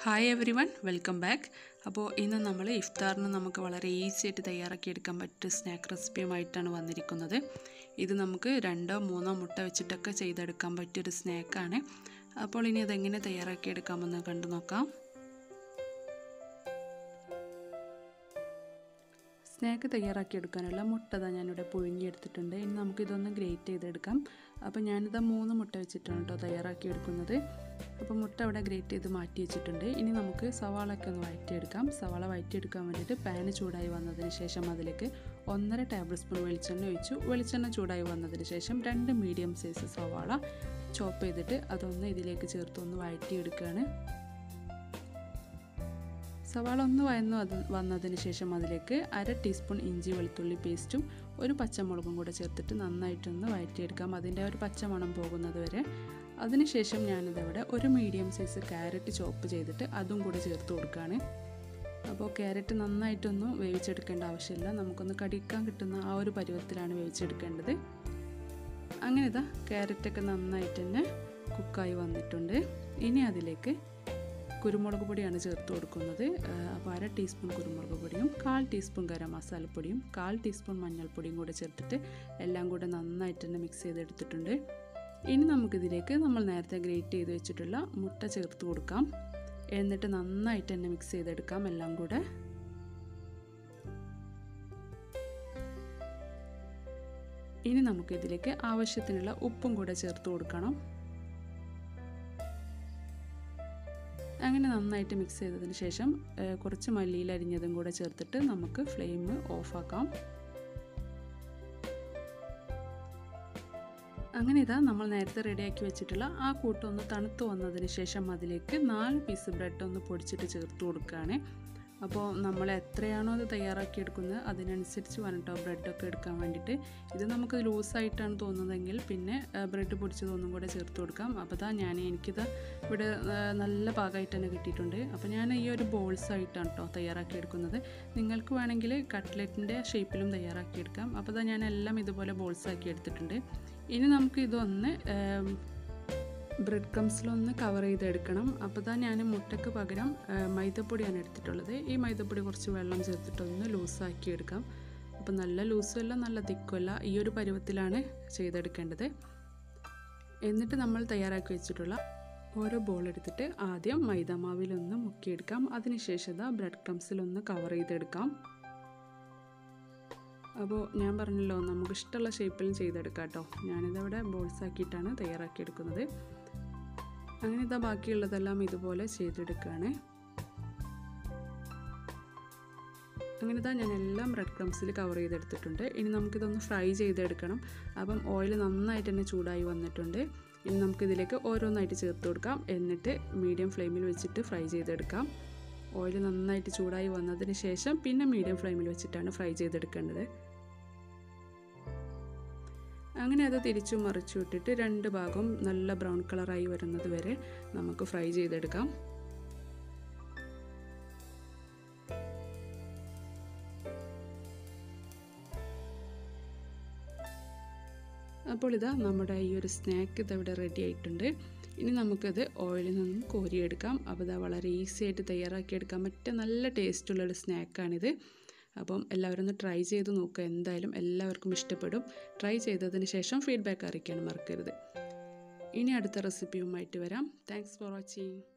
hi everyone welcome back അപ്പോൾ ഇന്ന് നമ്മൾ ഇഫ്താറിന് നമുക്ക് വളരെ ഈസി ആയിട്ട് തയ്യാറാക്കി എടുക്കാൻ പറ്റിയ സ്നാക്ക് റെസിപ്പിയുമായിട്ടാണ് വന്നിരിക്കുന്നത് ഇത് നമുക്ക് രണ്ടോ മൂന്നോ മുട്ട വെച്ചിട്ടൊക്കെ ചെയ്തെടുക്കാൻ പറ്റിയൊരു സ്നാക്കാണ് അപ്പോൾ ഇനി അതെങ്ങനെ തയ്യാറാക്കി എടുക്കാമെന്ന് കണ്ടു നോക്കാം സ്നാക്ക് തയ്യാറാക്കി എടുക്കാനുള്ള മുട്ട ഇതാ ഞാനിവിടെ പുഴുങ്ങിയെടുത്തിട്ടുണ്ട് ഇനി നമുക്കിതൊന്ന് ഗ്രേറ്റ് ചെയ്തെടുക്കാം അപ്പോൾ ഞാനിതാ മൂന്ന് മുട്ട വെച്ചിട്ടാണ് കേട്ടോ തയ്യാറാക്കി എടുക്കുന്നത് അപ്പോൾ മുട്ട അവിടെ ഗ്രേറ്റ് ചെയ്ത് മാറ്റി വെച്ചിട്ടുണ്ട് ഇനി നമുക്ക് സവാളയൊക്കെ ഒന്ന് വഴറ്റിയെടുക്കാം സവാള വഴറ്റിയെടുക്കാൻ വേണ്ടിയിട്ട് പാന് ചൂടായി വന്നതിന് ശേഷം അതിലേക്ക് ഒന്നര ടേബിൾ സ്പൂൺ വെളിച്ചെണ്ണ ഒഴിച്ചു വെളിച്ചെണ്ണ ചൂടായി വന്നതിന് ശേഷം രണ്ട് മീഡിയം സൈസ് സവാള ചോപ്പ് ചെയ്തിട്ട് അതൊന്ന് ഇതിലേക്ക് ചേർത്ത് ഒന്ന് വഴറ്റിയെടുക്കുകയാണ് സവാള ഒന്ന് വയന്ന് വന്നതിന് ശേഷം അതിലേക്ക് അര ടീസ്പൂൺ ഇഞ്ചി വെളുത്തുള്ളി പേസ്റ്റും ഒരു പച്ചമുളകും കൂടെ ചേർത്തിട്ട് നന്നായിട്ടൊന്ന് വഴറ്റിയെടുക്കാം അതിൻ്റെ ഒരു പച്ചമണം പോകുന്നത് വരെ അതിനുശേഷം ഞാനിതവിടെ ഒരു മീഡിയം സൈസ് ക്യാരറ്റ് ചോപ്പ് ചെയ്തിട്ട് അതും കൂടെ ചേർത്ത് കൊടുക്കുകയാണ് അപ്പോൾ ക്യാരറ്റ് നന്നായിട്ടൊന്ന് വേവിച്ചെടുക്കേണ്ട ആവശ്യമില്ല നമുക്കൊന്ന് കടിക്കാൻ കിട്ടുന്ന ആ ഒരു പരുവത്തിലാണ് വേവിച്ചെടുക്കേണ്ടത് അങ്ങനെ ഇതാ ക്യാരറ്റൊക്കെ നന്നായിട്ട് തന്നെ കുക്കായി വന്നിട്ടുണ്ട് ഇനി അതിലേക്ക് കുരുമുളക് പൊടിയാണ് ചേർത്ത് കൊടുക്കുന്നത് അപ്പോൾ അര ടീസ്പൂൺ കുരുമുളക് പൊടിയും കാൽ ടീസ്പൂൺ ഗരം മസാലപ്പൊടിയും കാൽ ടീസ്പൂൺ മഞ്ഞൾപ്പൊടിയും കൂടെ ചേർത്തിട്ട് എല്ലാം കൂടെ നന്നായിട്ട് തന്നെ മിക്സ് ചെയ്തെടുത്തിട്ടുണ്ട് ഇനി നമുക്കിതിലേക്ക് നമ്മൾ നേരത്തെ ഗ്രേറ്റ് ചെയ്ത് വെച്ചിട്ടുള്ള മുട്ട ചേർത്ത് കൊടുക്കാം എന്നിട്ട് നന്നായിട്ട് തന്നെ മിക്സ് ചെയ്തെടുക്കാം എല്ലാം കൂടെ ഇനി നമുക്കിതിലേക്ക് ആവശ്യത്തിനുള്ള ഉപ്പും കൂടെ ചേർത്ത് കൊടുക്കണം അങ്ങനെ നന്നായിട്ട് മിക്സ് ചെയ്തതിന് ശേഷം കുറച്ച് മല്ലിയിൽ അരിഞ്ഞതും കൂടെ ചേർത്തിട്ട് നമുക്ക് ഫ്ലെയിം ഓഫാക്കാം അങ്ങനെ ഇതാ നമ്മൾ നേരത്തെ റെഡിയാക്കി വെച്ചിട്ടുള്ള ആ കൂട്ടൊന്ന് തണുത്ത് വന്നതിന് ശേഷം അതിലേക്ക് നാല് പീസ് ബ്രെഡ് ഒന്ന് പൊടിച്ചിട്ട് ചേർത്ത് കൊടുക്കുകയാണ് അപ്പോൾ നമ്മൾ എത്രയാണോ അത് തയ്യാറാക്കി എടുക്കുന്നത് അതിനനുസരിച്ച് വേണം ബ്രെഡൊക്കെ എടുക്കാൻ വേണ്ടിയിട്ട് ഇത് നമുക്ക് ലൂസായിട്ടാണ് തോന്നുന്നതെങ്കിൽ പിന്നെ ബ്രെഡ് പൊടിച്ചതൊന്നും കൂടെ ചേർത്ത് കൊടുക്കാം അപ്പോൾ ഇതാ ഞാൻ എനിക്കിത് ഇവിടെ നല്ല പാകമായിട്ട് തന്നെ കിട്ടിയിട്ടുണ്ട് അപ്പോൾ ഞാൻ ഈ ഒരു ബോൾസ് ആയിട്ടാണ് കേട്ടോ തയ്യാറാക്കി എടുക്കുന്നത് നിങ്ങൾക്ക് വേണമെങ്കിൽ കട്ട്ലറ്റിൻ്റെ ഷേപ്പിലും തയ്യാറാക്കി എടുക്കാം അപ്പോൾ ഇതാ ഞാൻ എല്ലാം ഇതുപോലെ ബോൾസ് ആക്കി എടുത്തിട്ടുണ്ട് ഇനി നമുക്ക് ഇതൊന്ന് ബ്രെഡ് ക്രംസിലൊന്ന് കവർ ചെയ്തെടുക്കണം അപ്പോൾ തന്നെ ഞാൻ മുട്ടയ്ക്ക് പകരം മൈദപ്പൊടിയാണ് എടുത്തിട്ടുള്ളത് ഈ മൈദപ്പൊടി കുറച്ച് വെള്ളം ചേർത്തിട്ടൊന്ന് ലൂസാക്കി എടുക്കാം അപ്പോൾ നല്ല ലൂസുമല്ല നല്ല തിക്കുമല്ല ഈ ഒരു പരുവത്തിലാണ് ചെയ്തെടുക്കേണ്ടത് എന്നിട്ട് നമ്മൾ തയ്യാറാക്കി വെച്ചിട്ടുള്ള ഓരോ ബോൾ എടുത്തിട്ട് ആദ്യം മൈദമാവിലൊന്ന് മുക്കിയെടുക്കാം അതിനുശേഷം ബ്രെഡ് ക്രംസിലൊന്ന് കവർ ചെയ്തെടുക്കാം അപ്പോൾ ഞാൻ പറഞ്ഞല്ലോ നമുക്ക് ഇഷ്ടമുള്ള ഷേപ്പിലും ചെയ്തെടുക്കാം കേട്ടോ ഞാനിതവിടെ ബോൾസ് ആക്കിയിട്ടാണ് തയ്യാറാക്കിയെടുക്കുന്നത് അങ്ങനെ ഇതാ ബാക്കിയുള്ളതെല്ലാം ഇതുപോലെ ചെയ്തെടുക്കുകയാണ് അങ്ങനെ ഇതാ ഞാൻ എല്ലാം ബ്രെഡ് ക്രംസിൽ കവർ ചെയ്തെടുത്തിട്ടുണ്ട് ഇനി നമുക്കിതൊന്ന് ഫ്രൈ ചെയ്തെടുക്കണം അപ്പം ഓയിൽ നന്നായിട്ട് തന്നെ ചൂടായി വന്നിട്ടുണ്ട് ഇനി നമുക്കിതിലേക്ക് ഓരോന്നായിട്ട് ചേർത്ത് കൊടുക്കാം എന്നിട്ട് മീഡിയം ഫ്ലെയിമിൽ വെച്ചിട്ട് ഫ്രൈ ചെയ്തെടുക്കാം ഓയിൽ നന്നായിട്ട് ചൂടായി വന്നതിന് ശേഷം പിന്നെ മീഡിയം ഫ്ലെയിമിൽ വെച്ചിട്ടാണ് ഫ്രൈ ചെയ്തെടുക്കേണ്ടത് അങ്ങനെ അത് തിരിച്ചു മറിച്ചു വിട്ടിട്ട് രണ്ട് ഭാഗം നല്ല ബ്രൗൺ കളറായി വരുന്നത് വരെ നമുക്ക് ഫ്രൈ ചെയ്തെടുക്കാം അപ്പോൾ ഇതാ നമ്മുടെ ഈ ഒരു സ്നാക്ക് ഇതവിടെ റെഡി ആയിട്ടുണ്ട് ഇനി നമുക്കത് ഓയിലിൽ നിന്നും കോരിയെടുക്കാം അപ്പോൾ ഇതാ വളരെ ഈസി ആയിട്ട് തയ്യാറാക്കിയെടുക്കാൻ പറ്റിയ നല്ല ടേസ്റ്റുള്ളൊരു സ്നാക്കാണിത് അപ്പം എല്ലാവരും ഒന്ന് ട്രൈ ചെയ്ത് നോക്കുക എന്തായാലും എല്ലാവർക്കും ഇഷ്ടപ്പെടും ട്രൈ ചെയ്തതിന് ശേഷം ഫീഡ്ബാക്ക് അറിയിക്കാൻ മറക്കരുത് ഇനി അടുത്ത റെസിപ്പിയുമായിട്ട് വരാം താങ്ക്സ് ഫോർ വാച്ചിങ്